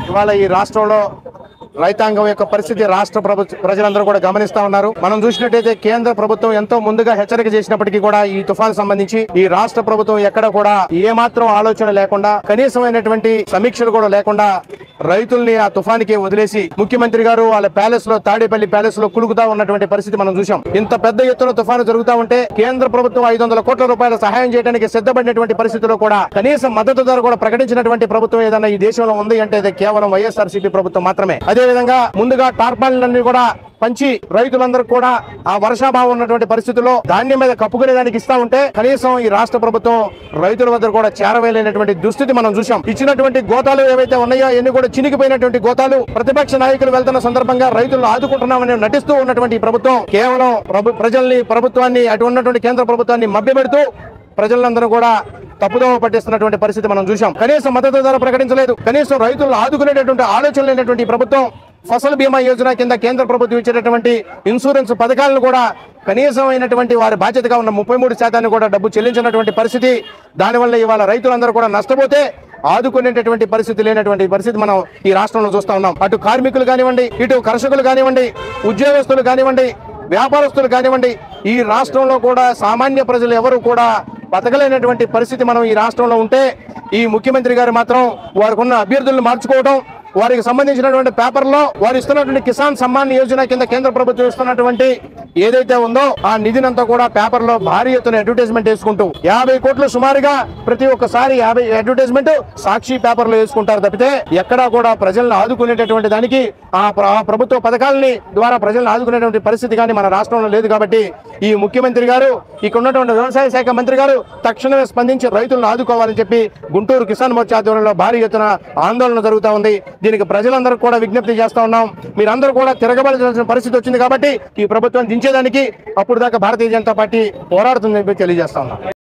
ఇవాళ ఈ రాష్ట్రంలో రైతాంగం యొక్క పరిస్థితి రాష్ట్ర ప్రభుత్వ ప్రజలందరూ కూడా గమనిస్తా ఉన్నారు మనం చూసినట్టయితే కేంద్ర ప్రభుత్వం ఎంతో ముందుగా హెచ్చరిక చేసినప్పటికీ కూడా ఈ తుఫాన్ సంబంధించి ఈ రాష్ట్ర ప్రభుత్వం ఎక్కడ కూడా ఏ మాత్రం ఆలోచన లేకుండా కనీసమైనటువంటి సమీక్షలు కూడా లేకుండా రైతుల్ని ఆ తుఫానికి వదిలేసి ముఖ్యమంత్రి గారు వాళ్ళ ప్యాలెస్ లో తాడేపల్లి ప్యాలెస్ లో కులుకుతా ఉన్నటువంటి పరిస్థితి మనం చూసాం ఇంత పెద్ద ఎత్తున తుఫాను జరుగుతా ఉంటే కేంద్ర ప్రభుత్వం ఐదు వందల కోట్ల రూపాయల సహాయం చేయడానికి సిద్ధపడినటువంటి పరిస్థితిలో కూడా కనీస మద్దతు ధర కూడా ప్రకటించినటువంటి ప్రభుత్వం ఏదైనా ఈ దేశంలో ఉంది అంటే అది కేవలం వైఎస్ఆర్సీపీ ప్రభుత్వం మాత్రమే అదే విధంగా ముందుగా టార్పాలిన్లన్నీ కూడా పంచి రైతులందరూ కూడా ఆ వర్షాభావం ఉన్నటువంటి పరిస్థితుల్లో ధాన్యం మీద కప్పుకునేదానికి ఇస్తా ఉంటే కనీసం ఈ రాష్ట్ర ప్రభుత్వం రైతుల వద్ద కూడా చేరవేలేనటువంటి దుస్థితి మనం చూసాం ఇచ్చినటువంటి గోతాలు ఏవైతే ఉన్నాయో ఎన్ని కూడా చినిగిపోయినటువంటి గోతాలు ప్రతిపక్ష నాయకులు వెళ్తున్న సందర్భంగా రైతులను ఆదుకుంటున్నామని నటిస్తూ ఉన్నటువంటి ఈ ప్రభుత్వం కేవలం ప్రభు ప్రజల్ని ప్రభుత్వాన్ని అటు ఉన్నటువంటి కేంద్ర ప్రభుత్వాన్ని మభ్యపెడుతూ ప్రజలందరూ కూడా తప్పుదోవ పట్టిస్తున్నటువంటి పరిస్థితి మనం చూసాం కనీసం మద్దతు ధర ప్రకటించలేదు కనీసం రైతులను ఆదుకునేటటువంటి ఆలోచన లేనటువంటి ఈ ప్రభుత్వం ఫసల్ బీమా యోజన కింద కేంద్ర ప్రభుత్వం ఇచ్చేటటువంటి ఇన్సూరెన్స్ పథకాలను కూడా కనీసమైనటువంటి వారి బాధ్యతగా ఉన్న ముప్పై మూడు శాతాన్ని కూడా డబ్బు చెల్లించినటువంటి పరిస్థితి దానివల్ల ఇవాళ రైతులందరూ కూడా నష్టపోతే ఆదుకునేటటువంటి పరిస్థితి లేనటువంటి పరిస్థితి మనం ఈ రాష్ట్రంలో చూస్తా ఉన్నాం అటు కార్మికులు కానివ్వండి ఇటు కర్షకులు కానివ్వండి ఉద్యోగస్తులు కానివ్వండి వ్యాపారస్తులు కానివ్వండి ఈ రాష్ట్రంలో కూడా సామాన్య ప్రజలు ఎవరు కూడా బతకలేనటువంటి పరిస్థితి మనం ఈ రాష్ట్రంలో ఉంటే ఈ ముఖ్యమంత్రి గారు మాత్రం వారికి ఉన్న అభ్యర్థులను మార్చుకోవడం వారికి సంబంధించినటువంటి పేపర్లో వారు ఇస్తున్నటువంటి కిసాన్ సమ్మాన్ యోజన కింద కేంద్ర ప్రభుత్వం ఇస్తున్నటువంటి ఏదైతే ఉందో ఆ నిధినంతా కూడా పేపర్ లో భారీ ఎత్తున అడ్వర్టైజ్మెంట్ వేసుకుంటూ యాభై కోట్లు సుమారుగా ప్రతి ఒక్కసారి యాభై అడ్వర్టైజ్మెంట్ సాక్షి పేపర్ లో వేసుకుంటారు తప్పితే ఎక్కడా కూడా ప్రజలను ఆదుకునేటటువంటి దానికి ఆ ప్ర- ఆ ప్రభుత్వ పథకాలని ద్వారా ప్రజలను ఆదుకునేటువంటి పరిస్థితి కానీ మన రాష్ట్రంలో లేదు కాబట్టి ఈ ముఖ్యమంత్రి గారు ఇక్కడ ఉన్నటువంటి వ్యవసాయ శాఖ మంత్రి గారు తక్షణమే స్పందించి రైతులను ఆదుకోవాలని చెప్పి గుంటూరు కిసాన్ మోర్చా ఆధ్వర్యంలో భారీ ఎత్తున ఆందోళన జరుగుతా ఉంది దీనికి ప్రజలందరూ కూడా విజ్ఞప్తి చేస్తా ఉన్నాం మీరందరూ కూడా తిరగబడాల్సిన పరిస్థితి వచ్చింది కాబట్టి ఈ ప్రభుత్వం దించేదానికి అప్పుడు దాకా భారతీయ జనతా పార్టీ పోరాడుతుందని చెప్పి తెలియజేస్తా ఉన్నాం